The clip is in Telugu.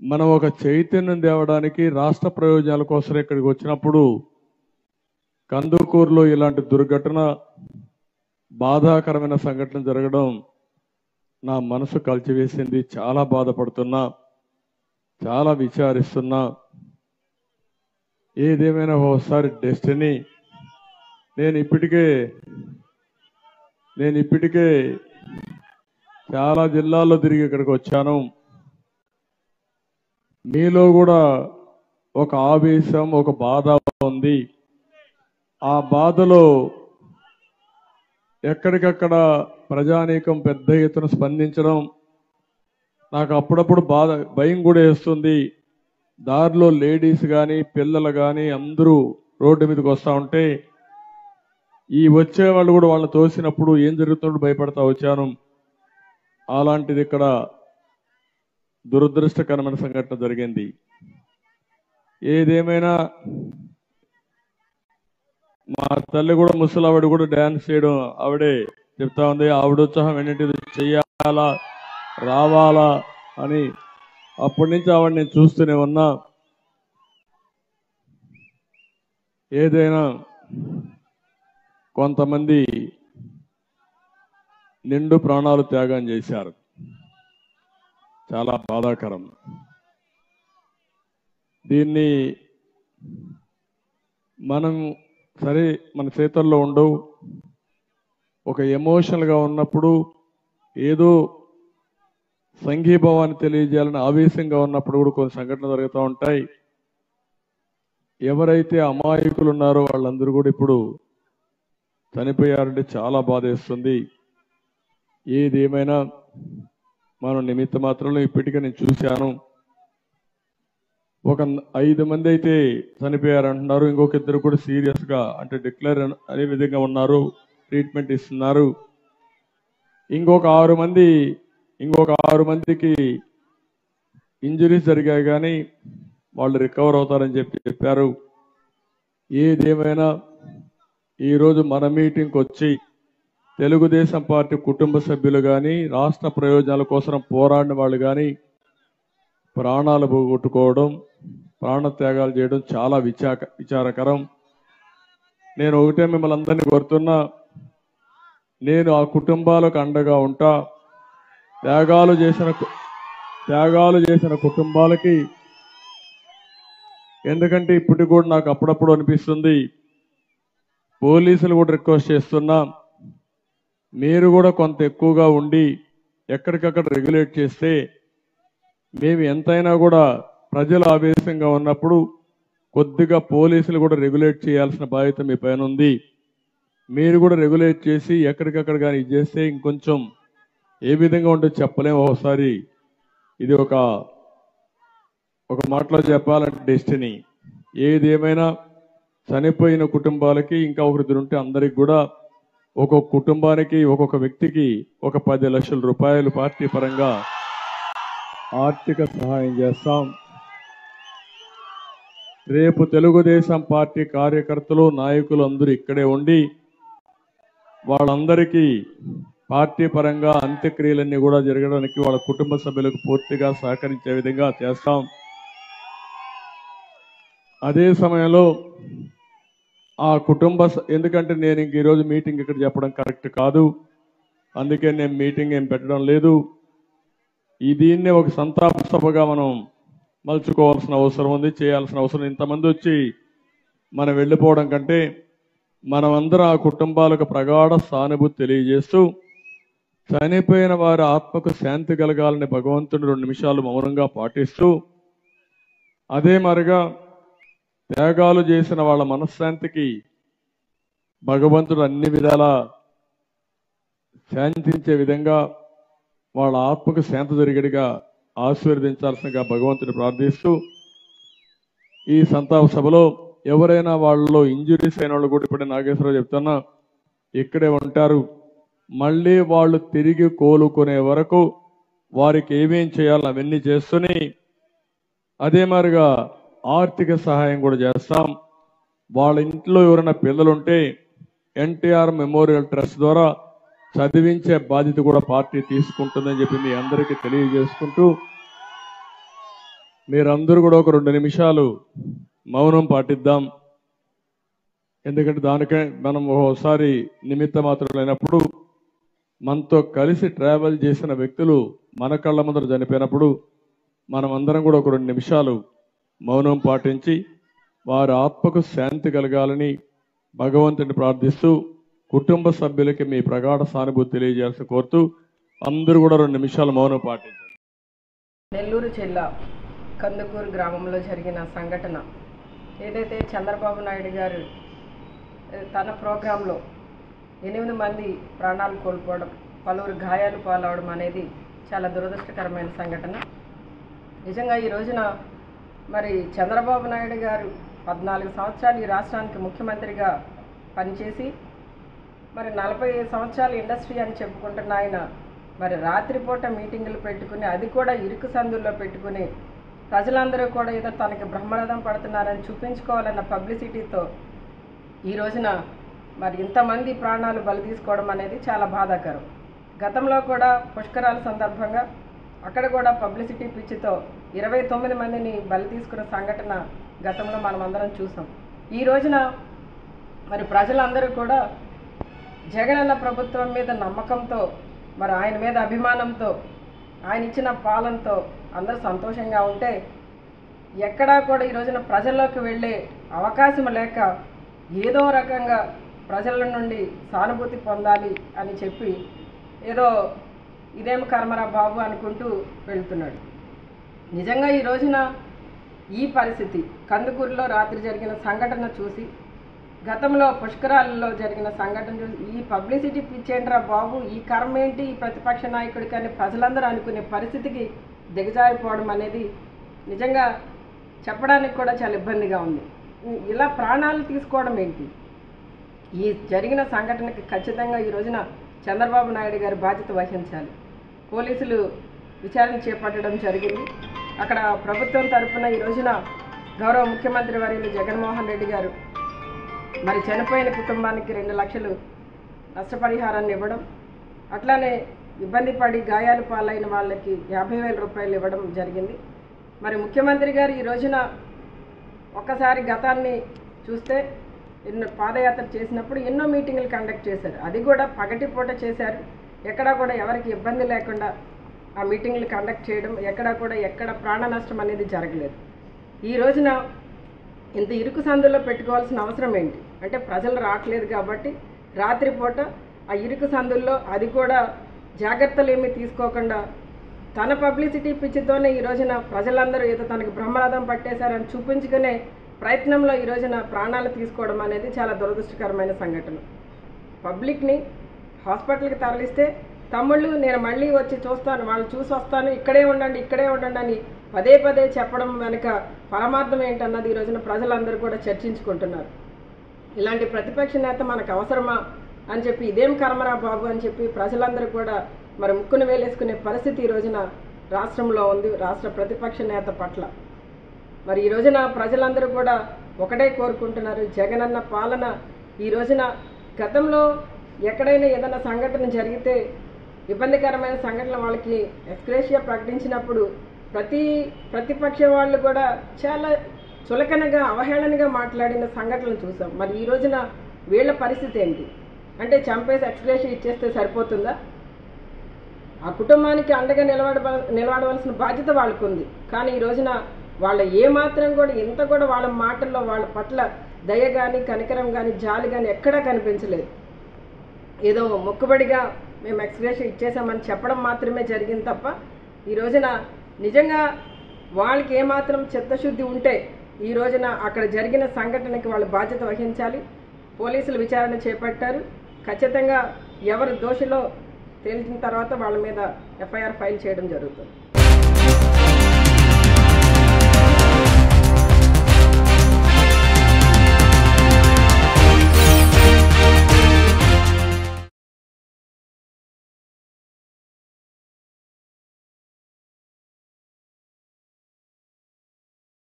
మనం ఒక చైతన్యం తేవడానికి రాష్ట్ర ప్రయోజనాల కోసం ఇక్కడికి వచ్చినప్పుడు కందుకూరులో ఇలాంటి దుర్ఘటన బాధాకరమైన సంఘటన జరగడం నా మనసు కలిచివేసింది చాలా బాధపడుతున్నా చాలా విచారిస్తున్నా ఏదేమైనా ఒకసారి డెస్టినీ నేను ఇప్పటికే నేను ఇప్పటికే చాలా జిల్లాల్లో తిరిగి ఇక్కడికి వచ్చాను మీలో కూడా ఒక ఆవేశం ఒక బాధ ఉంది ఆ బాధలో ఎక్కడికక్కడ ప్రజానీకం పెద్ద ఎత్తున స్పందించడం నాకు అప్పుడప్పుడు బాధ భయం కూడా వేస్తుంది దారిలో లేడీస్ కానీ పిల్లలు కానీ అందరూ రోడ్డు మీదకి వస్తూ ఉంటే ఈ వచ్చే వాళ్ళు కూడా వాళ్ళని తోసినప్పుడు ఏం జరుగుతుందో భయపడతా వచ్చాను అలాంటిది ఇక్కడ దురదృష్టకరమైన సంఘటన జరిగింది ఏదేమైనా మా తల్లి కూడా ముసలావిడ కూడా డ్యాన్స్ చేయడం ఆవిడే చెప్తా ఉంది ఆవిడ ఉత్సాహం ఏంటంటే చెయ్యాలా రావాలా అని అప్పటి నుంచి ఆవిడ నేను చూస్తూనే ఉన్నా ఏదైనా కొంతమంది నిండు ప్రాణాలు త్యాగం చేశారు చాలా బాధాకరం దీన్ని మనం సరే మన చేతుల్లో ఉండవు ఒక ఎమోషనల్గా ఉన్నప్పుడు ఏదో సంఘీభావాన్ని తెలియజేయాలని ఆవేశంగా ఉన్నప్పుడు కూడా కొన్ని సంఘటనలు జరుగుతూ ఉంటాయి ఎవరైతే అమాయకులు ఉన్నారో వాళ్ళందరూ కూడా ఇప్పుడు చనిపోయారంటే చాలా బాధేస్తుంది ఏదేమైనా మనం నిమిత్త మాత్రంలో ఇప్పటికే నేను చూశాను ఒక ఐదు మంది అయితే చనిపోయారు అంటున్నారు ఇంకొక ఇద్దరు కూడా సీరియస్ గా అంటే డిక్లేర్ అనే విధంగా ఉన్నారు ట్రీట్మెంట్ ఇస్తున్నారు ఇంకొక ఆరు మంది ఇంకొక ఆరు మందికి ఇంజరీస్ జరిగాయి కానీ వాళ్ళు రికవర్ అవుతారని చెప్పి చెప్పారు ఏదేమైనా ఈరోజు మన మీటింగ్కి వచ్చి తెలుగుదేశం పార్టీ కుటుంబ సభ్యులు కానీ రాష్ట్ర ప్రయోజనాల కోసం పోరాడిన వాళ్ళు కానీ ప్రాణాలు పోగొట్టుకోవడం ప్రాణత్యాగాలు చేయడం చాలా విచాక విచారకరం నేను ఒకటే మిమ్మల్ని అందరినీ కోరుతున్నా నేను ఆ కుటుంబాలకు అండగా ఉంటా త్యాగాలు చేసిన కు- త్యాగాలు చేసిన కుటుంబాలకి ఎందుకంటే ఇప్పటికి కూడా నాకు అప్పుడప్పుడు అనిపిస్తుంది పోలీసులు కూడా రిక్వెస్ట్ చేస్తున్నా మీరు కూడా కొంత ఎక్కువగా ఉండి ఎక్కడికక్కడ రెగ్యులేట్ చేస్తే మేము ఎంతైనా కూడా ప్రజలు ఆవేశంగా ఉన్నప్పుడు కొద్దిగా పోలీసులు కూడా రెగ్యులేట్ చేయాల్సిన బాధ్యత మీ పైన ఉంది మీరు కూడా రెగ్యులేట్ చేసి ఎక్కడికక్కడ కానీ ఇది చేస్తే ఇంకొంచెం ఏ విధంగా ఉంటుందో చెప్పలేము ఒకసారి ఇది ఒక ఒక మాటలో చెప్పాలంటే డెస్టినీ ఏది ఏమైనా చనిపోయిన కుటుంబాలకి ఇంకా ఒకరిద్దరు ఉంటే అందరికి కూడా ఒక్కొక్క కుటుంబానికి ఒక్కొక్క వ్యక్తికి ఒక పది లక్షల రూపాయలు పార్టీ పరంగా ఆర్థిక సహాయం చేస్తాం రేపు తెలుగుదేశం పార్టీ కార్యకర్తలు నాయకులు అందరూ ఇక్కడే ఉండి వాళ్ళందరికీ పార్టీ పరంగా అంత్యక్రియలన్నీ కూడా జరగడానికి వాళ్ళ కుటుంబ సభ్యులకు పూర్తిగా సహకరించే విధంగా చేస్తాం అదే సమయంలో ఆ కుటుంబ స- ఎందుకంటే నేను ఇంక ఈరోజు మీటింగ్ ఇక్కడ చెప్పడం కరెక్ట్ కాదు అందుకే నేను మీటింగ్ ఏం పెట్టడం లేదు ఈ దీన్నే ఒక సంతాప సభగా మనం మలుచుకోవాల్సిన అవసరం ఉంది చేయాల్సిన అవసరం ఇంతమంది వచ్చి మనం వెళ్ళిపోవడం కంటే మనమందరం ఆ కుటుంబాలకు ప్రగాఢ సానుభూతి తెలియజేస్తూ చనిపోయిన వారి ఆత్మకు శాంతి కలగాలని భగవంతుని రెండు నిమిషాలు మౌనంగా పాటిస్తూ అదే మరిగా త్యాగాలు చేసిన వాళ్ళ మనశ్శాంతికి భగవంతుడు అన్ని విధాలా శాంతించే విధంగా వాళ్ళ ఆత్మకు శాంతి జరిగేట్టుగా ఆశీర్వదించాల్సిందిగా భగవంతుని ప్రార్థిస్తూ ఈ సంతాప సభలో ఎవరైనా వాళ్ళలో ఇంజురీస్ అయిన వాళ్ళు కూడా ఇప్పుడే నాగేశ్వరరావు చెప్తున్నా ఇక్కడే ఉంటారు మళ్ళీ వాళ్ళు తిరిగి కోలుకునే వరకు వారికి ఏమేం చేయాలో అవన్నీ చేస్తూనే అదే మాదిరిగా ఆర్థిక సహాయం కూడా చేస్తాం వాళ్ళ ఇంట్లో ఎవరైనా పిల్లలుంటే ఎన్టీఆర్ మెమోరియల్ ట్రస్ట్ ద్వారా చదివించే బాధ్యత కూడా పార్టీ తీసుకుంటుందని చెప్పి మీ అందరికీ తెలియజేసుకుంటూ మీరందరూ కూడా ఒక రెండు నిమిషాలు మౌనం పాటిద్దాం ఎందుకంటే దానికే మనం ఒకసారి నిమిత్త మాత్రమైనప్పుడు మనతో కలిసి ట్రావెల్ చేసిన వ్యక్తులు మన కళ్ళ ముందర చనిపోయినప్పుడు మనం అందరం కూడా ఒక రెండు నిమిషాలు మౌనం పాటించి వారి ఆత్మకు శాంతి కలగాలని భగవంతుని ప్రార్థిస్తూ కుటుంబ సభ్యులకి మీ ప్రగాఢ సానుభూతి తెలియజేయాల్సి కోరుతూ అందరూ కూడా రెండు నిమిషాలు మౌనం పాటించండి నెల్లూరు జిల్లా కందుకూరు గ్రామంలో జరిగిన సంఘటన ఏదైతే చంద్రబాబు నాయుడు గారు ఏ, తన ప్రోగ్రాంలో ఎనిమిది మంది ప్రాణాలు కోల్పోవడం పలువురు గాయాలు పాలవడం అనేది చాలా దురదృష్టకరమైన సంఘటన నిజంగా ఈ రోజున మరి చంద్రబాబు నాయుడు గారు పద్నాలుగు సంవత్సరాలు ఈ రాష్ట్రానికి ముఖ్యమంత్రిగా పనిచేసి మరి నలభై సంవత్సరాల ఇండస్ట్రీ అని చెప్పుకుంటున్న ఆయన మరి రాత్రిపూట మీటింగులు పెట్టుకుని అది కూడా ఇరుకు సందుల్లో పెట్టుకుని ప్రజలందరూ కూడా ఏదో తనకి బ్రహ్మరథం పడుతున్నారని చూపించుకోవాలన్న పబ్లిసిటీతో ఈ రోజున మరి ఇంతమంది ప్రాణాలు బలి తీసుకోవడం అనేది చాలా బాధాకరం గతంలో కూడా పుష్కరాల సందర్భంగా అక్కడ కూడా పబ్లిసిటీ పిచ్చితో ఇరవై తొమ్మిది మందిని బలి తీసుకున్న సంఘటన గతంలో మనం అందరం చూసాం ఈ రోజున మరి ప్రజలందరూ కూడా జగనన్న ప్రభుత్వం మీద నమ్మకంతో మరి ఆయన మీద అభిమానంతో ఆయన ఇచ్చిన పాలనతో అందరూ సంతోషంగా ఉంటే ఎక్కడా కూడా ఈ రోజున ప్రజల్లోకి వెళ్ళే అవకాశం లేక ఏదో రకంగా ప్రజల నుండి సానుభూతి పొందాలి అని చెప్పి ఏదో ఇదేం కర్మరా బాబు అనుకుంటూ వెళ్తున్నాడు నిజంగా ఈ రోజున ఈ పరిస్థితి కందుకూరులో రాత్రి జరిగిన సంఘటన చూసి గతంలో పుష్కరాలలో జరిగిన సంఘటన చూసి ఈ పబ్లిసిటీ పిచ్చేంట్రా బాబు ఈ కర్మ ఏంటి ఈ ప్రతిపక్ష నాయకుడికి అని ప్రజలందరూ అనుకునే పరిస్థితికి దిగజారిపోవడం అనేది నిజంగా చెప్పడానికి కూడా చాలా ఇబ్బందిగా ఉంది ఇలా ప్రాణాలు తీసుకోవడం ఏంటి ఈ జరిగిన సంఘటనకి ఖచ్చితంగా ఈ రోజున చంద్రబాబు నాయుడు గారు బాధ్యత వహించాలి పోలీసులు విచారణ చేపట్టడం జరిగింది అక్కడ ప్రభుత్వం తరఫున ఈ రోజున గౌరవ ముఖ్యమంత్రి వర్యులు జగన్మోహన్ రెడ్డి గారు మరి చనిపోయిన కుటుంబానికి రెండు లక్షలు నష్టపరిహారాన్ని ఇవ్వడం అట్లానే ఇబ్బంది పడి గాయాలు పాలైన వాళ్ళకి యాభై వేల రూపాయలు ఇవ్వడం జరిగింది మరి ముఖ్యమంత్రి గారు ఈ రోజున ఒక్కసారి గతాన్ని చూస్తే ఎన్నో పాదయాత్ర చేసినప్పుడు ఎన్నో మీటింగులు కండక్ట్ చేశారు అది కూడా పగటిపూట చేశారు ఎక్కడా కూడా ఎవరికి ఇబ్బంది లేకుండా ఆ మీటింగ్లు కండక్ట్ చేయడం ఎక్కడా కూడా ఎక్కడ ప్రాణ నష్టం అనేది జరగలేదు ఈ రోజున ఇంత ఇరుకు సందుల్లో పెట్టుకోవాల్సిన అవసరం ఏంటి అంటే ప్రజలు రావట్లేదు కాబట్టి రాత్రిపూట ఆ ఇరుకు సందుల్లో అది కూడా జాగ్రత్తలు ఏమీ తీసుకోకుండా తన పబ్లిసిటీ పిచ్చితోనే ఈ రోజున ప్రజలందరూ ఏదో తనకు బ్రహ్మరథం పట్టేశారని చూపించుకునే ప్రయత్నంలో ఈ రోజున ప్రాణాలు తీసుకోవడం అనేది చాలా దురదృష్టకరమైన సంఘటన పబ్లిక్ని హాస్పిటల్కి తరలిస్తే తమ్ముళ్ళు నేను మళ్ళీ వచ్చి చూస్తాను వాళ్ళు చూసి వస్తాను ఇక్కడే ఉండండి ఇక్కడే ఉండండి అని పదే పదే చెప్పడం వెనుక పరమార్థం ఏంటన్నది ఈ రోజున ప్రజలందరూ కూడా చర్చించుకుంటున్నారు ఇలాంటి ప్రతిపక్ష నేత మనకు అవసరమా అని చెప్పి ఇదేం కర్మరా బాబు అని చెప్పి ప్రజలందరూ కూడా మరి ముక్కును వేలేసుకునే పరిస్థితి ఈ రోజున రాష్ట్రంలో ఉంది రాష్ట్ర ప్రతిపక్ష నేత పట్ల మరి ఈ రోజున ప్రజలందరూ కూడా ఒకటే కోరుకుంటున్నారు జగనన్న పాలన ఈ రోజున గతంలో ఎక్కడైనా ఏదైనా సంఘటన జరిగితే ఇబ్బందికరమైన సంఘటన వాళ్ళకి ఎక్స్గ్రేషియా ప్రకటించినప్పుడు ప్రతి ప్రతిపక్ష వాళ్ళు కూడా చాలా చులకనగా అవహేళనగా మాట్లాడిన సంఘటనలు చూసాం మరి ఈ రోజున వీళ్ళ పరిస్థితి ఏంటి అంటే చంపేసి ఎక్స్గ్రేషియా ఇచ్చేస్తే సరిపోతుందా ఆ కుటుంబానికి అండగా నిలబడ నిలబడవలసిన బాధ్యత వాళ్ళకు ఉంది కానీ ఈ రోజున వాళ్ళ ఏ మాత్రం కూడా ఇంత కూడా వాళ్ళ మాటల్లో వాళ్ళ పట్ల దయ కానీ కనికరం కానీ జాలి కానీ ఎక్కడా కనిపించలేదు ఏదో మొక్కుబడిగా మేము ఎక్స్గ్రేషన్ ఇచ్చేసామని చెప్పడం మాత్రమే జరిగింది తప్ప ఈ రోజున నిజంగా వాళ్ళకి ఏమాత్రం చిత్తశుద్ధి ఉంటే ఈ రోజున అక్కడ జరిగిన సంఘటనకి వాళ్ళు బాధ్యత వహించాలి పోలీసులు విచారణ చేపట్టారు ఖచ్చితంగా ఎవరు దోషిలో తేల్చిన తర్వాత వాళ్ళ మీద ఎఫ్ఐఆర్ ఫైల్ చేయడం జరుగుతుంది